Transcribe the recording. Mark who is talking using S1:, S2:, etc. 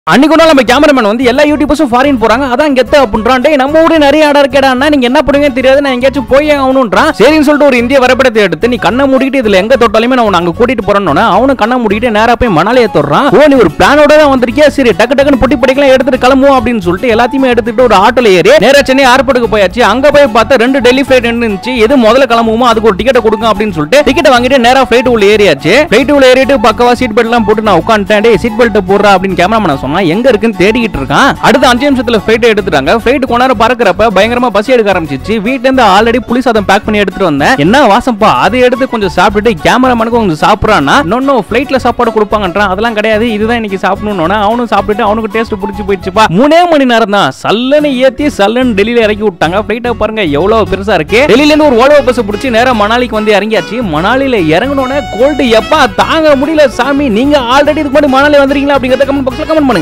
S1: அன்னைக்கு ஒரு நாள் நம்ம கேமராமேன் வந்து எல்லா யூடியூபர்ஸும் ஃபாரின் போறாங்க அதான் கெத்த அப்படின்றான் டேய் நம்ம ஊரே நிறைய இடம் இருக்கேடா நீங்க என்ன பண்ணுவீங்கன்னு தெரியாது நான் எங்கேயாச்சும் போய் ஆகணும்ன்றான் சரின்னு சொல்லிட்டு ஒரு இந்திய வரைபடத்தை எடுத்து நீ கண்ணை மூடிட்டு இதுல எங்க தொட்டாலுமே நான் உன்னை அங்க கூட்டிட்டு போறேன்னு அவனும் கண்ணை மூடிட்டு நேரா போய் மணாலியை தொடுறான் ஓ நீ ஒரு பிளானோட தான் வந்திருக்கியா சரி டக்கு டக்குன்னு பொட்டி படிக்கலாம் எடுத்துட்டு கிளம்புவோம் அப்படின்னு சொல்லிட்டு எல்லாத்தையுமே எடுத்துட்டு ஒரு ஆட்டோல ஏறி நேரா சென்னை ஏர்போர்ட்டுக்கு போயாச்சு அங்க போய் பார்த்தா ரெண்டு டெல்லி ஃபிளைட் இருந்துச்சு எது முதல்ல கிளம்புமோ அதுக்கு ஒரு டிக்கெட் கொடுங்க அப்படின்னு சொல்லிட்டு டிக்கெட் வாங்கிட்டு நேரா ஃபிளைட் உள்ள ஏறியாச்சு ஃபிளைட் உள்ள ஏறிட்டு பக்கவா சீட் பெல்ட் எல்லாம் போட்டு நான் உட்காந்துட்டேன் டேய் சீட் பெல்ட் போடுறா அப்படின்னு கேமராமேன் சொன்னா எங்க இருக்குன்னு தேடிக்கிட்டு இருக்கான் அடுத்த அஞ்சு நிமிஷத்துல ஃபிளைட் எடுத்துட்டாங்க ஃபிளைட் கொண்டாட பறக்கிறப்ப பயங்கரமா பசி எடுக்க ஆரம்பிச்சிச்சு வீட்ல இருந்து ஆல்ரெடி புளி சாதம் பேக் பண்ணி எடுத்துட்டு வந்தேன் என்ன வாசம்ப்பா அதை எடுத்து கொஞ்சம் சாப்பிட்டுட்டு கேமராமேனுக்கு கொஞ்சம் சாப்பிட்றான்னா இன்னொன்னு ஃபிளைட்ல சாப்பாடு கொடுப்பாங்கன்றான் அதெல்லாம் கிடையாது இதுதான் இன்னைக்கு சாப்பிடணும்னு அவனும் சாப்பிட்டுட்டு அவனுக்கு டேஸ்ட் பிடிச்சி போயிடுச்சுப்பா மூணே மணி நேரம் தான் சல்லுன்னு ஏத்தி சல்லுன்னு டெல்லியில இறக்கி விட்டாங்க ஃபிளைட்டை பாருங்க எவ்வளவு பெருசா இருக்கு டெல்லியில இருந்து ஒரு ஓலோ பஸ் பிடிச்சி நேரா மணாலிக்கு வந்து இறங்கியாச்சு மணாலில இறங்கினோடனே கோல்டு எப்பா தாங்க முடியல சாமி நீங்க ஆல்ரெடி இதுக்கு முன்னாடி மணாலி வந்துறீங்களா அப்படிங்கறத கமெண்ட் பாக்ஸ்ல கமெண்ட் பண்ணுங்க